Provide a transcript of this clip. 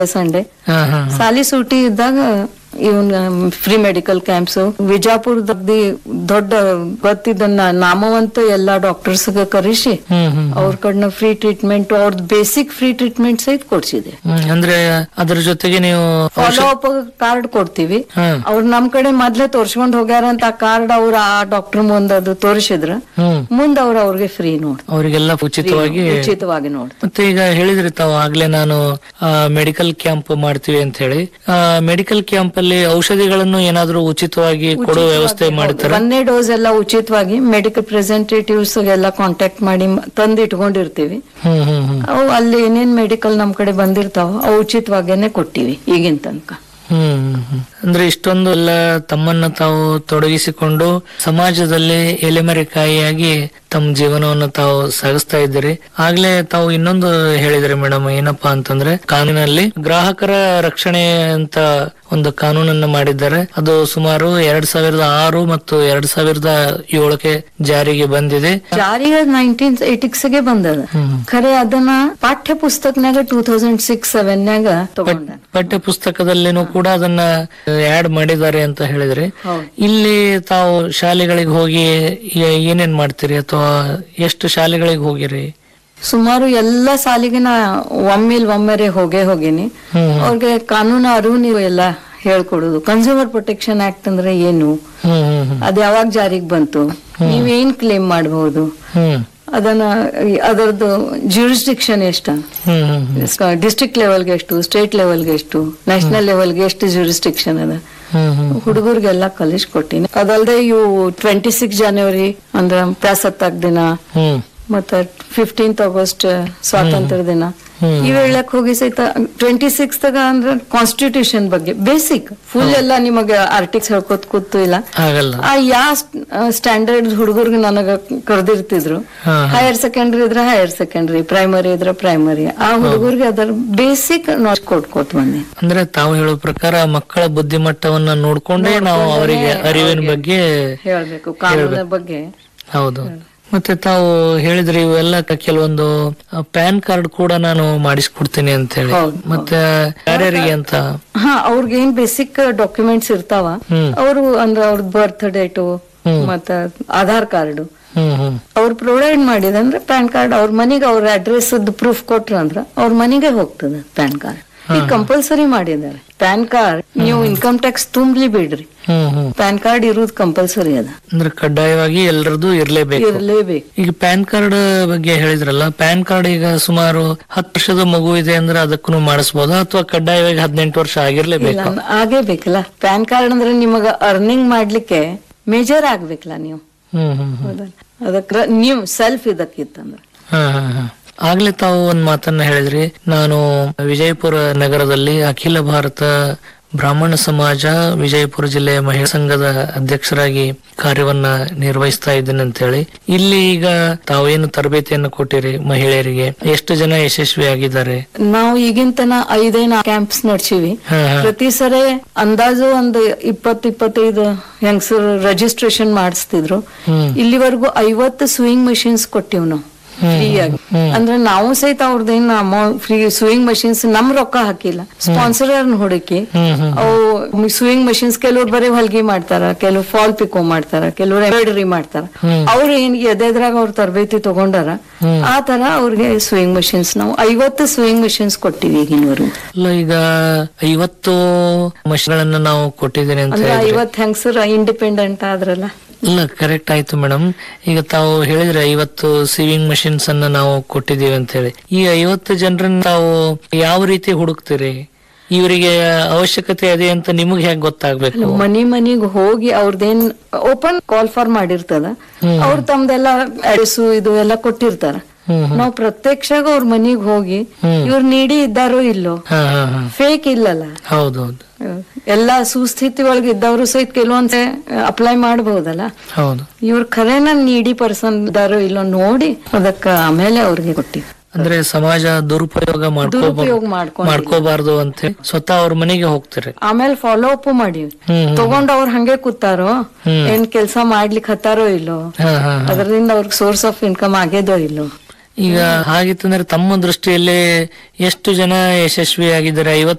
Sunday ಹಾ ಹಾ ಹಾ. ಸಾಲಿ ಸೂಟಿ ಇದ್ದಾಗ ಇವನ್ ಫ್ರೀ ಮೆಡಿಕಲ್ ಕ್ಯಾಂಪ್ಸ್ ವಿಜಾಪುರದಲ್ಲಿ ದೊಡ್ಡ ಗೊತ್ತಿದ್ದ ನ- ನಾಮವಂತ ಎಲ್ಲಾ ಡಾಕ್ಟರ್ಸ್ ಕರೆಸಿ ಹ್ಮ್ ಹ್ಮ್ ಅವ್ರ ಕಡೆನ ಫ್ರೀ ಟ್ರೀಟ್ಮೆಂಟ್ ಅವ್ರದ್ದು ಬೇಸಿಕ್ ಫ್ರೀ ಟ್ರೀಟ್ಮೆಂಟ್ ಸಹಿತ ಕೊಡ್ಸಿದೆ ಹ್ಮ್. ಅಂದ್ರೆ ಅದ್ರ ಜೊತೆಗೆ ನೀವು ಫಾಲೋ ಅಪ್ ಕಾರ್ಡ್ ಕೊಡ್ತೀವಿ ಹಾ ಅವ್ರು ನಮ್ ಕಡೆ ಮೊದ್ಲೇ ತೋರ್ಸ್ಕೊಂಡ್ ಹೋಗ್ಯಾರ ಅಂತ ಆ ಕಾರ್ಡ್ ಅವ್ರ ಆ ಡಾಕ್ಟರ್ ಮುಂದ್ ಅದು ತೋರಿಸಿದ್ರ ಹ್ಮ್ ಮುಂದ್ ಅವ್ರ ಅವ್ರಿಗೆ ಫ್ರೀ ನೋಡ್ ಅವರಿಗೆಲ್ಲ ಉಚಿತವಾಗಿ ಉಚಿತವಾಗಿ ನೋಡ್ ಮತ್ತೆ ಈಗ ಹೇಳಿದ್ರಿ ತಾವು ಆಗ್ಲೇ ನಾನು ಮೆಡಿಕಲ್ ಕ್ಯಾಂಪ್ ಮಾಡ್ತೀವಿ ಅಂತ ಹೇಳಿ ಮೆಡಿಕಲ್ ಕ್ಯಾಂಪ್ ಅಲ್ಲಿ ಔಷಧಿಗಳನ್ನು ಏನಾದ್ರೂ ಉಚಿತವಾಗಿ ಕೊಡೋ ವ್ಯವಸ್ಥೆ ಮಾಡ್ತಾರೆ ಒಂದನೇ ಡೋಸ್ ಎಲ್ಲ ಉಚಿತವಾಗಿ ಮೆಡಿಕಲ್ ಪ್ರೆಸೆಂಟೇಟಿವ್ಸ್ ಎಲ್ಲ ಕಾಂಟ್ಯಾಕ್ಟ್ ಮಾಡಿ ಮ- ತಂದು ಇಟ್ಕೊಂಡಿರ್ತೀವಿ ಹ್ಮ್ ಹ್ಮ್ ಹ್ಮ್ ಅವು ಅಲ್ಲಿ ಏನೇನ್ ಮೆಡಿಕಲ್ ನಮ್ ಕಡೆ ಬಂದಿರ್ತಾವ ಅವು ಉಚಿತವಾಗೇನೆ ಕೊಟ್ಟಿವಿ ಈಗಿನ ತನಕ ಹ್ಮ್ ಹ್ಮ್, ಹ್ಮ್. ಅಂದ್ರೆ ಇಷ್ಟೊಂದು ಎಲ್ಲ ತಮ್ಮನ್ನ ತಾವು ತೊಡಗಿಸಿಕೊಂಡು ಸಮಾಜದಲ್ಲಿ ಎಲೆಮರೆಕಾಯಿಯಾಗಿ ತಮ್ಮ ಜೀವನವನ್ನು ತಾವು ಸಾಗಿಸ್ತಾ ಇದ್ದೀರಿ ಆಗ್ಲೇ ತಾವು ಇನ್ನೊಂದು ಹೇಳಿದ್ರಿ ಮೇಡಮ್ ಏನಪ್ಪಾ ಅಂತಂದ್ರೆ ಕಾನೂನಲ್ಲಿ ಗ್ರಾಹಕರ ರಕ್ಷಣೆ ಅಂತ ಒಂದು ಕಾನೂನನ್ನ ಮಾಡಿದ್ದಾರೆ ಅದು ಸುಮಾರು ಎರಡ್ ಸಾವಿರದ ಆರು ಮತ್ತು ಎರಡ್ ಸಾವಿರದ ಏಳಕ್ಕೆ ಜಾರಿಗೆ ಬಂದಿದೆ ಜಾರಿಗೆ ನೈನ್ಟೀನ್ ಏಟಿಕ್ಸ್ಗೆ ಬಂದದ ಹ್ಮ್. ಖರೆ ಅದನ್ನ ಪಾಠ್ಯ ಪುಸ್ತಕನಾಗ ಟೂ ತೌಸಂಡ್ ಸಿಕ್ಸ್ ಸೆವೆನ್ ನಾಗ ತಗೊಂಡ ಪಠ್ಯ ಪುಸ್ತಕದಲ್ಲಿನೂ ಕೂಡ ಅದನ್ನ ಆಡ್ ಮಾಡಿದ್ದಾರೆ ಅಂತ ಹೇಳಿದ್ರಿ ಹೌದು. ಇಲ್ಲಿ ತಾವು ಶಾಲೆಗಳಿಗೆ ಹೋಗಿ ಏ- ಏನೇನ್ ಮಾಡ್ತೀರಿ ಅಥವಾ ಎಷ್ಟು ಶಾಲೆಗಳಿಗೆ ಹೋಗಿರಿ ಸುಮಾರು ಎಲ್ಲ ಸಾಲಿಗೆ ನಾ ಒಮ್ಮಿಲ್ ಒಮ್ಮೆರೆ ಹೋಗೇ ಹೋಗಿನಿ ಹ್ಮ್ ಅವ್ರಿಗೆ ಕಾನೂನು ಅರಿವು ನೀವು ಎಲ್ಲ ಹೇಳ್ಕೊಡುದು ಕನ್ಸ್ಯೂಮರ್ ಪ್ರೊಟೆಕ್ಷನ್ ಆಕ್ಟ್ ಅಂದ್ರೆ ಏನು ಹ್ಮ್ ಹ್ಮ್ ಹ್ಮ್ ಅದ್ ಯಾವಾಗ ಜಾರಿಗೆ ಬಂತು ನೀವೇನ್ ಕ್ಲೇಮ್ ಮಾಡಬಹುದು ಹ್ಮ್ ಅದನ್ನ ಅದರದ್ದು ಜ್ಯೂರಿಸ್ಡಿಕ್ಷನ್ ಎಷ್ಟ ಹ್ಮ್ ಹ್ಮ್ ಹ್ಮ್ ಡಿಸ್ಟ್ರಿಕ್ಟ್ ಲೆವೆಲ್ಗೆ ಎಷ್ಟು ಸ್ಟೇಟ್ ಲೆವೆಲ್ಗೆ ಎಷ್ಟು ನ್ಯಾಷನಲ್ ಲೆವೆಲ್ಗೆ ಎಷ್ಟು ಜ್ಯೂರಿಸ್ಡಿಕ್ಷನ್ ಅದ ಹ್ಮ್ ಹ್ಮ್ ಹುಡುಗರಿಗೆಲ್ಲ ಕಲಿಸ್ಕೊಟ್ಟಿನಿ ಅದಲ್ದೆ ಇವು ಟ್ವೆಂಟಿ ಸಿಕ್ಸ್ ಜನವರಿ ಅಂದ್ರ ಪ್ರಸತ್ತಾಕ್ ದಿನ ಹ್ಮ್ ಮತ್ತ ಫಿಫ್ಟೀನ್ತ್ ಆಗಸ್ಟ್ ಸ್ವಾತಂತ್ರ್ಯ ದಿನ ಹ್ಮ್. ಇವ್ ಹೇಳಕ್ ಹೋಗಿ ಸಹಿತ ಟ್ವೆಂಟಿ ಸಿಕ್ಸ್ ಅಂದ್ರೆ ಕಾನ್ಸ್ಟಿಟ್ಯೂಷನ್ ಬಗ್ಗೆ ಬೇಸಿಕ್ ಫುಲ್ ಎಲ್ಲ ನಿಮಗೆ ಆರ್ಟಿಕ್ಸ್ ಹೇಳ್ಕೊತ್ ಕೂತು ಇಲ್ಲ ಆಗಲ್ಲ ಆ ಯಾ ಸ್ಟ್ಯಾಂಡರ್ಡ್ ಹುಡುಗರ್ಗೆ ನನಗ ಕರೆದಿರ್ತಿದ್ರು ಹಾ, ಹೈಯರ್ ಸೆಕೆಂಡರಿ ಇದ್ರೆ ಹೈಯರ್ ಸೆಕೆಂಡರಿ ಪ್ರೈಮರಿ ಇದ್ರೆ ಪ್ರೈಮರಿ ಆ ಹುಡುಗರಿಗೆ ಅದರ ಬೇಸಿಕ್ ನಾಲೆಜ್ ಕೊಟ್ಕೊಟ್ ಬಂದೆ ಅಂದ್ರೆ ತಾವು ಹೇಳೋ ಪ್ರಕಾರ ಮಕ್ಕಳ ಬುದ್ಧಿಮಟ್ಟವನ್ನ ನೋಡ್ಕೊಂಡೇ ನಾವು ಅವರಿಗೆ ಅರಿವಿನ ಬಗ್ಗೆ ಹೇಳ್ಬೇಕು ಕಾನೂನಿನ ಬಗ್ಗೆ ಹೌದು ಮತ್ತೆ ತಾವು ಹೇಳಿದ್ರಿ ಇವೆಲ್ಲ ಕೆಲವೊಂದು ಪ್ಯಾನ್ ಕಾರ್ಡ್ ಕೂಡ ನಾನು ಮಾಡಿಸ್ಕೊಡ್ತೀನಿ ಅಂತ ಹೇಳಿ ಹೌದು, ಮತ್ತೆ ಯಾರ್ಯಾರಿಗೆ ಅಂತ ಹಾ ಅವ್ರಿಗೆ ಏನ್ ಬೇಸಿಕ್ ಡಾಕ್ಯುಮೆಂಟ್ಸ್ ಇರ್ತಾವ ಹ್ಮ್. ಅವರು ಅಂದ್ರೆ ಅವ್ರ ಬರ್ತ್ ಡೇಟು ಹ್ಮ್. ಮತ್ತ ಆಧಾರ್ ಕಾರ್ಡ್ ಹ್ಮ್ ಹ್ಮ್ ಅವ್ರು ಪ್ರೊವೈಡ್ ಮಾಡಿದಂದ್ರೆ ಪ್ಯಾನ್ ಕಾರ್ಡ್ ಅವ್ರ ಮನೆಗೆ ಅವ್ರ ಅಡ್ರೆಸ್ ಪ್ರೂಫ್ ಕೊಟ್ರ ಅಂದ್ರ ಅವ್ರ ಮನೆಗೆ ಹೋಗ್ತದೆ ಪ್ಯಾನ್ ಕಾರ್ಡ್ ಈಗ ಕಂಪಲ್ಸರಿ ಮಾಡಿದ್ದಾರೆ ಪ್ಯಾನ್ ಕಾರ್ಡ್ ನೀವು ಇನ್ಕಮ್ ಟ್ಯಾಕ್ಸ್ ತುಂಬಲಿ ಬಿಡ್ರಿ ಹ್ಮ್ ಹ್ಮ್ ಪ್ಯಾನ್ ಕಾರ್ಡ್ ಇರೋದು ಕಂಪಲ್ಸರಿ ಅದ ಅಂದ್ರೆ ಕಡ್ಡಾಯವಾಗಿ ಎಲ್ಲರದು ಇರ್ಲೇಬೇಕು ಇರ್ಲೇಬೇಕು ಈಗ ಪ್ಯಾನ್ ಕಾರ್ಡ್ ಬಗ್ಗೆ ಹೇಳಿದ್ರಲ್ಲ ಪ್ಯಾನ್ ಕಾರ್ಡ್ ಈಗ ಸುಮಾರು ಹತ್ತು ವರ್ಷದ ಮಗು ಇದೆ ಅಂದ್ರೆ ಅದಕ್ಕೂ ಮಾಡಿಸಬಹುದಾ ಅಥವಾ ಕಡ್ಡಾಯವಾಗಿ ಹದಿನೆಂಟು ವರ್ಷ ಇಲ್ಲ ಆಗಿರ್ಲೇಬೇಕು ಆಗೇ ಬೇಕಲ್ಲ ಪ್ಯಾನ್ ಕಾರ್ಡ್ ಅಂದ್ರೆ ನಿಮಗ ಅರ್ನಿಂಗ್ ಮಾಡ್ಲಿಕ್ಕೆ ಮೇಜರ್ ಆಗ್ಬೇಕಲ್ಲ ನೀವು ಹ್ಮ್ ಹ್ಮ್ ಹ್ಮ್ ಹೌದಲ್ಲ ಅದಕ್ಕೆ ನೀವು ಸೆಲ್ಫ್ ಇದಕ್ಕಿತ್ತಂದ್ರೆ ಹಾ ಹಾ ಹಾ ಆಗ್ಲೇ ತಾವು ಒಂದ್ ಮಾತನ್ನ ಹೇಳಿದ್ರಿ ನಾನು ವಿಜಯಪುರ ನಗರದಲ್ಲಿ ಅಖಿಲ ಭಾರತ ಬ್ರಾಹ್ಮಣ ಸಮಾಜ ವಿಜಯಪುರ ಜಿಲ್ಲೆಯ ಮಹಿಳಾ ಸಂಘದ ಅಧ್ಯಕ್ಷರಾಗಿ ಕಾರ್ಯವನ್ನ ನಿರ್ವಹಿಸ್ತಾ ಇದ್ದೀನಿ ಅಂತ ಹೇಳಿ ಇಲ್ಲಿ ಈಗ ತಾವೇನು ತರಬೇತಿಯನ್ನು ಕೊಟ್ಟಿರಿ ಮಹಿಳೆಯರಿಗೆ ಎಷ್ಟು ಜನ ಯಶಸ್ವಿಯಾಗಿದ್ದಾರೆ ನಾವು ಈಗಿನ ತನ ಐದೇನ ಕ್ಯಾಂಪ್ಸ್ ನಡ್ಸಿವಿ ಹಾ ಹಾ ಪ್ರತಿ ಸರಿ ಅಂದಾಜು ಒಂದು ಇಪ್ಪತ್ ಇಪ್ಪತ್ತೈದು ಹೆಂಗಸರು ರಿಜಿಸ್ಟ್ರೇಷನ್ ಮಾಡಿಸ್ತಿದ್ರು ಹ್ಮ್ ಇಲ್ಲಿವರೆಗೂ ಐವತ್ತು ಸ್ವಿಂಗ್ ಮಷಿನ್ಸ್ ಕೊಟ್ಟಿವ್ ನಾವು ಫ್ರೀ ಆಗಿ ಅಂದ್ರೆ ನಾವು ಸಹಿತ ಅವ್ರದ್ದೇನು ಅಮೌಂಟ್ ಫ್ರೀ ಸ್ವಿಂಗ್ ಮಷಿನ್ಸ್ ನಮ್ ರೊಕ್ಕ ಹಾಕಿಲ್ಲ ಸ್ಪಾನ್ಸರ್ ಹುಡುಕಿ ಹ್ಮ್ ಹ್ಮ್ ಅವು ಸ್ವಿಂಗ್ ಮಷಿನ್ಸ್ ಕೆಲವ್ರು ಬರೀ ಹೊಲ್ಗಿ ಮಾಡ್ತಾರ ಕೆಲವು ಫಾಲ್ ಪಿಕೋ ಮಾಡ್ತಾರ ಕೆಲವ್ರು ಎಂಬ್ರಾಯ್ಡರಿ ಮಾಡ್ತಾರ ಹ್ಮ್. ಅವ್ರು ಏನ್ ಎದೆದ್ರಾಗ ಅವ್ರ ತರಬೇತಿ ತಗೊಂಡಾರ ಆ ತರ ಅವ್ರಿಗೆ ಸ್ವಿಂಗ್ ಮಷಿನ್ಸ್ ನಾವು ಐವತ್ತು ಸ್ವಿಂಗ್ ಮಷಿನ್ಸ್ ಕೊಟ್ಟಿವಿ ಈಗಿನವರೆಗೂ ಅಲ್ಲ ಈಗ ಐವತ್ತು ಮಷಿನ್ಗಳನ್ನ ನಾವು ಕೊಟ್ಟಿದ್ದೀನಿ ಅಂತ ಅಂದ್ರೆ ಹೇಳಿದ್ರಿ ಐವತ್ ಹೆಂಗಸರು ಇಂಡಿಪೆಂಡೆಂಟ್ ಆದ್ರಲ್ಲ ಇಲ್ಲ ಕರೆಕ್ಟ್ ಆಯ್ತು ಮೇಡಮ್ ಈಗ ತಾವು ಹೇಳಿದ್ರೆ ಐವತ್ತು ಸಿವಿಂಗ್ ಮಷಿನ್ಸ್ ಅನ್ನ ನಾವು ಕೊಟ್ಟಿದೀವಿ ಅಂತ ಹೇಳಿ ಈ ಐವತ್ತು ಜನರನ್ನ ತಾವು ಯಾವ ರೀತಿ ಹುಡುಕ್ತೀರಿ ಇವರಿಗೆ ಅವಶ್ಯಕತೆ ಇದೆ ಅಂತ ನಿಮಗೆ ಹೇಗೆ ಗೊತ್ತಾಗ್ಬೇಕು ಮನಿ ಮನಿಗ್ ಹೋಗಿ ಅವ್ರದ್ದೇನ್ ಓಪನ್ ಕಾಲ್ ಫಾರ್ ಮಾಡಿರ್ತದ ಅವ್ರ ತಮ್ದೆಲ್ಲ ಅಡ್ರೆಸ್ ಇದು ಎಲ್ಲ ಕೊಟ್ಟಿರ್ತಾರ ಹ್ಮ್ ನಾವ್ ಪ್ರತ್ಯಕ್ಷಾಗ ಅವ್ರ ಮನಿಗ್ ಹೋಗಿ ಹ್ಮ್. ಇವ್ರ ನೀಡಿ ಇದ್ದಾರೋ ಇಲ್ಲೋ ಹಾ ಹಾ ಹಾ ಫೇಕ್ ಇಲ್ಲಲ್ಲ ಹೌದೌದು ಎಲ್ಲಾ ಸುಸ್ಥಿತಿ ಒಳಗೆ ಇದ್ದವರು ಸಹಿತ ಕೆಲವೊಂದ್ಸೆ ಅಪ್ಲೈ ಮಾಡಬಹುದಲ್ಲ ಹೌದು ಇವ್ರ ಖರೇನ ನೀಡಿ ಪರ್ಸನ್ ಇದ್ದಾರೋ ಇಲ್ಲೋ ನೋಡಿ ಅದಕ್ಕ ಆಮೇಲೆ ಅವ್ರಿಗೆ ಕೊಟ್ಟಿವಿ ಅಂದ್ರೆ ಸಮಾಜ ದುರುಪಯೋಗ ಮಾಡ್ಕೋಬಾರ್ದು ದುರುಪಯೋಗ ಮಾಡ್ಕೊಂಡು ಮಾಡ್ಕೋಬಾರ್ದು ಅಂತ ಹೇಳಿ ಸ್ವತಃ ಅವ್ರ ಮನೆಗೆ ಹೋಗ್ತೀರಿ ಆಮೇಲೆ ಫಾಲೋ ಅಪ್ ಮಾಡಿವಿ ಹ್ಮ್ ತಗೊಂಡ್ ಅವ್ರ ಹಂಗೆ ಕೂತಾರೋ ಹ್ಮ್. ಏನ್ ಕೆಲ್ಸ ಮಾಡ್ಲಿಕ್ ಹತ್ತಾರೋ ಇಲ್ಲೋ ಹಾ ಹಾ ಹಾ. ಅದರಿಂದ ಅವ್ರಿಗೆ ಸೋರ್ಸ್ ಆಫ್ ಇನ್ಕಮ್ ಆಗ್ಯದೋ ಇಲ್ಲೋ ಈಗ ಹಾಗಿತ್ತಂದ್ರೆ ತಮ್ಮ ದೃಷ್ಟಿಯಲ್ಲಿ ಎಷ್ಟು ಜನ ಯಶಸ್ವಿಯಾಗಿದ್ದಾರೆ ಐವತ್ತು